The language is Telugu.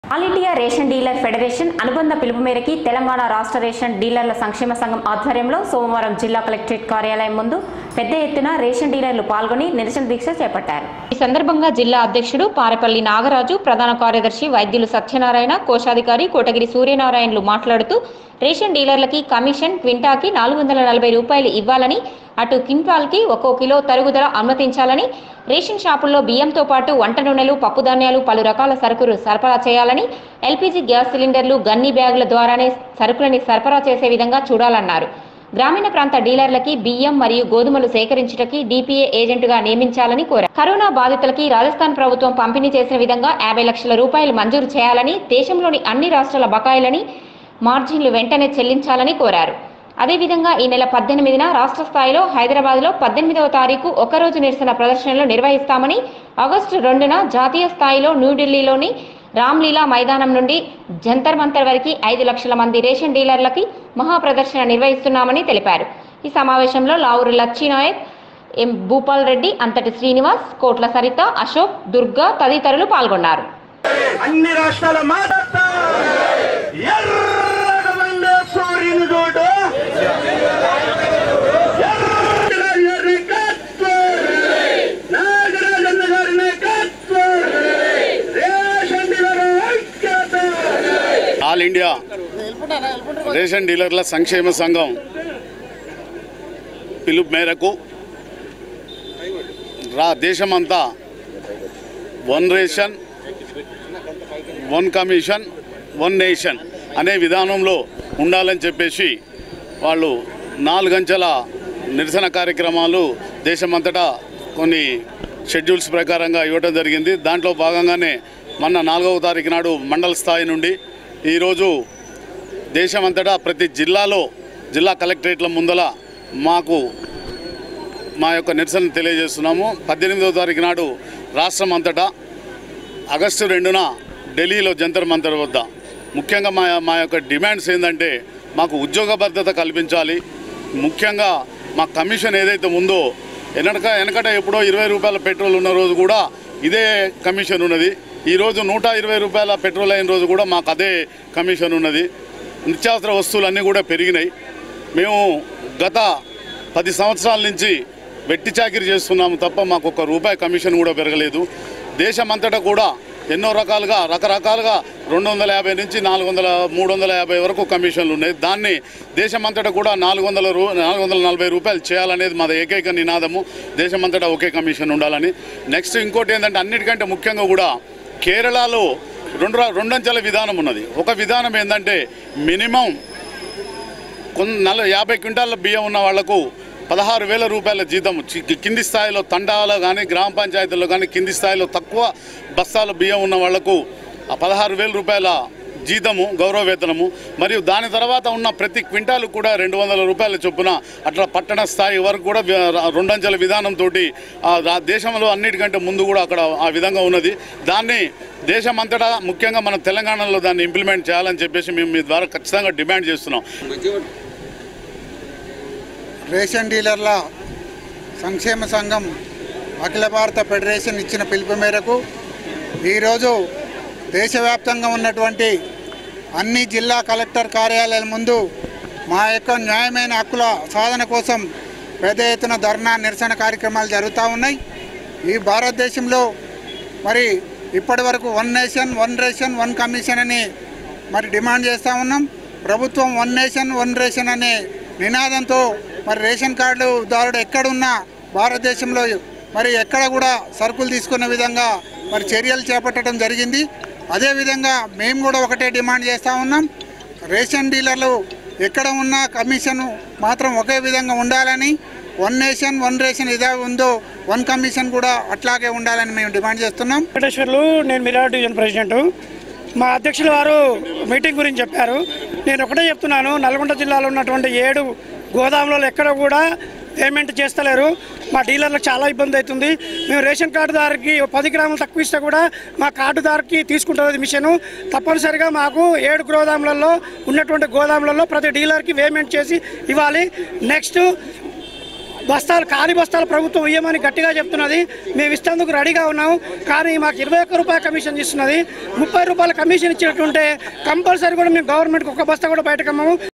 All India ration dealer federation అనుబంధ పిలుపు మేరకి తెలంగాణ రాష్ట్ర రేషన్ డీలర్ల సంక్షేమ సంఘం ఆధ్వర్యంలో సోమవారం జిల్లా కలెక్టరేట్ కార్యాలయం ముందు పెద్ద ఎత్తున రేషన్ డీలర్లు పాల్గొని నిరసన దీక్ష చేపట్టారు ఈ సందర్భంగా జిల్లా అధ్యక్షుడు పారెపల్లి నాగరాజు ప్రధాన కార్యదర్శి వైద్యులు సత్యనారాయణ కోశాధికారి కోటగిరి సూర్యనారాయణలు మాట్లాడుతూ రేషన్ డీలర్లకి కమిషన్ క్వింటాకి నాలుగు వందల నలభై రూపాయలు ఇవ్వాలని అటు కింటాల్కి ఒక్కో కిలో తరుగుదల అనుమతించాలని రేషన్ షాపుల్లో బియ్యంతో పాటు వంట నూనెలు పప్పు ధాన్యాలు పలు రకాల సరుకులు సరఫరా చేయాలని ఎల్పీజీ గ్యాస్ సిలిండర్లు గన్ని బ్యాగుల ద్వారానే సరుకులని సరఫరా చేసే విధంగా చూడాలన్నారు గ్రామీణ ప్రాంత డీలర్లకి బియ్యం మరియు గోధుమలు సేకరించుటకి డిపిఏ ఏజెంటుగా నియమించాలని కోరారు కరోనా బాధితులకి రాజస్థాన్ ప్రభుత్వం పంపిణీ చేసిన విధంగా యాభై లక్షల రూపాయలు మంజూరు చేయాలని దేశంలోని అన్ని రాష్ట్రాల బకాయిలని మార్జిన్లు వెంటనే చెల్లించాలని కోరారు అదేవిధంగా ఈ నెల పద్దెనిమిదిన రాష్ట్ర స్థాయిలో హైదరాబాద్లో పద్దెనిమిదవ తారీఖు ఒకరోజు నిరసన ప్రదర్శనలు నిర్వహిస్తామని ఆగస్టు రెండున జాతీయ స్థాయిలో న్యూఢిల్లీలోని రామ్లీలా మైదానం నుండి జంతర్ మంతర్ వరకు ఐదు లక్షల మంది రేషన్ డీలర్లకి మహాప్రదర్శన నిర్వహిస్తున్నామని తెలిపారు ఈ సమావేశంలో లావురు లచ్చినాయక్ ఎం భూపాల్ రెడ్డి అంతటి శ్రీనివాస్ కోట్ల సరిత అశోక్ దుర్గా తదితరులు పాల్గొన్నారు అన్ని రాష్ట్రాల మాట్లాడతా ఎర్రగమండే సూర్యుని చూడు ఎర్రగారి కత్తుర్. నాగరాజన్న గారిని కత్తుర్. రేషన్ డీలర్ ఐక్యత ఆల్ ఇండియా రేషన్ డీలర్ల సంక్షేమ సంఘం పిలుపు మేరకు రా దేశమంతా one ration one commission one nation అనే విధానంలో ఉండాలని చెప్పేసి వాళ్ళు నాలుగంచెల నిరసన కార్యక్రమాలు దేశమంతటా కొన్ని షెడ్యూల్స్ ప్రకారంగా ఇవ్వడం జరిగింది దాంట్లో భాగంగానే మొన్న నాలుగవ తారీఖు నాడు మండల స్థాయి నుండి ఈరోజు దేశమంతటా ప్రతి జిల్లాలో జిల్లా కలెక్టరేట్ల ముందల మాకు మా యొక్క నిరసన తెలియజేస్తున్నాము పద్దెనిమిదవ తారీఖు నాడు రాష్ట్రం అంతటా ఆగస్టు రెండున ఢిల్లీలో జంతర్ మంతర్ వద్ద ముఖ్యంగా మా మా యొక్క డిమాండ్స్ ఏంటంటే మాకు ఉద్యోగ భద్రత కల్పించాలి ముఖ్యంగా మా కమిషన్ ఏదైతే ఉందో వెనక వెనకట ఎప్పుడో ఇరవై రూపాయల పెట్రోల్ ఉన్న రోజు కూడా ఇదే కమిషన్ ఉన్నది ఈరోజు నూట ఇరవై రూపాయల పెట్రోల్ అయిన రోజు కూడా మాకు అదే కమిషన్ ఉన్నది నిత్యావసర వస్తువులు అన్నీ కూడా పెరిగినాయి మేము గత పది సంవత్సరాల నుంచి వెట్టి చాకిరి చేస్తున్నాము తప్ప మాకు ఒక్క రూపాయి కమిషన్ కూడా పెరగలేదు దేశమంతటా కూడా ఎన్నో రకాలుగా రకరకాలుగా రెండు వందల యాభై నుంచి నాలుగు వందల మూడు వందల యాభై వరకు కమిషన్లు ఉన్నాయి దాన్ని దేశమంతటా కూడా నాలుగు వందల రూ నాలుగు వందల నలభై రూపాయలు చేయాలనేది మాది ఏకైక నినాదము దేశమంతటా ఒకే కమిషన్ ఉండాలని నెక్స్ట్ ఇంకోటి ఏంటంటే అన్నిటికంటే ముఖ్యంగా కూడా కేరళలో రెండు రా- రెండంచెల విధానం ఉన్నది ఒక విధానం ఏంటంటే మినిమం కొన్ నల యాభై క్వింటాల బియ్యం ఉన్న వాళ్లకు పదహారు వేల రూపాయల జీతం చి- కింది స్థాయిలో తండాలో కానీ గ్రామ పంచాయతీల్లో కానీ కింది స్థాయిలో తక్కువ బస్తాల బియ్యం ఉన్న వాళ్లకు ఆ పదహారు వేల రూపాయల జీతము గౌరవ వేతనము మరియు దాని తర్వాత ఉన్న ప్రతి క్వింటాలు కూడా రెండు వందల రూపాయల చొప్పున అట్లా పట్టణ స్థాయి వరకు కూడా వి- రెండంచెల విధానంతో దేశంలో అన్నిటికంటే ముందు కూడా అక్కడ ఆ విధంగా ఉన్నది దాన్ని దేశమంతటా ముఖ్యంగా మన తెలంగాణలో దాన్ని ఇంప్లిమెంట్ చేయాలని చెప్పేసి మేము మీ ద్వారా ఖచ్చితంగా డిమాండ్ చేస్తున్నాం రేషన్ డీలర్ల సంక్షేమ సంఘం అఖిల భారత ఫెడరేషన్ ఇచ్చిన పిలుపు మేరకు ఈరోజు దేశవ్యాప్తంగా ఉన్నటువంటి అన్ని జిల్లా కలెక్టర్ కార్యాలయాల ముందు మా యొక్క న్యాయమైన హక్కుల సాధన కోసం పెద్ద ఎత్తున ధర్నా నిరసన కార్యక్రమాలు జరుగుతూ ఉన్నాయి ఈ భారతదేశంలో మరి ఇప్పటి వరకు one nation one ration one commission అని మరి డిమాండ్ చేస్తూ ఉన్నాం ప్రభుత్వం వన్ నేషన్ వన్ రేషన్ అనే నినాదంతో మరి రేషన్ కార్డు దారుడు ఎక్కడున్నా భారతదేశంలో మరి ఎక్కడ కూడా సరుకులు తీసుకునే విధంగా మరి చర్యలు చేపట్టడం జరిగింది అదేవిధంగా మేము కూడా ఒకటే డిమాండ్ చేస్తూ ఉన్నాం రేషన్ డీలర్లు ఎక్కడ ఉన్నా కమిషన్ మాత్రం ఒకే విధంగా ఉండాలని వన్ నేషన్ వన్ రేషన్ ఇదే ఉందో వన్ కమిషన్ కూడా అట్లాగే ఉండాలని మేము డిమాండ్ చేస్తున్నాం వెంకటేశ్వర్లు నేను మిరాట్ డివిజన్ ప్రెసిడెంట్ మా అధ్యక్షులు వారు మీటింగ్ గురించి చెప్పారు నేను ఒకటే చెప్తున్నాను నల్గొండ జిల్లాలో ఉన్నటువంటి ఏడు గోదాములలో ఎక్కడ కూడా పేమెంట్ చేస్తలేరు మా డీలర్లకు చాలా ఇబ్బంది అవుతుంది మేము రేషన్ కార్డుదారుకి ఓ పది గ్రాములు తక్కువ ఇస్తే కూడా మా కార్డుదారుకి తీసుకుంటుంది మిషన్ తప్పనిసరిగా మాకు ఏడు గోదాములలో ఉన్నటువంటి గోదాములలో ప్రతి డీలర్కి పేమెంట్ చేసి ఇవ్వాలి నెక్స్ట్ బస్తాలు ఖాళీ బస్తాలు ప్రభుత్వం ఇవ్వమని గట్టిగా చెప్తున్నది మేము ఇస్తేందుకు రెడీగా ఉన్నాము కానీ మాకు ఇరవై ఒక్క రూపాయల కమిషన్ ఇస్తున్నది ముప్పై రూపాయల కమిషన్ ఇచ్చినట్టుంటే కంపల్సరీ కూడా మేము గవర్నమెంట్కి ఒక బస్తా కూడా బయటకు అమ్మము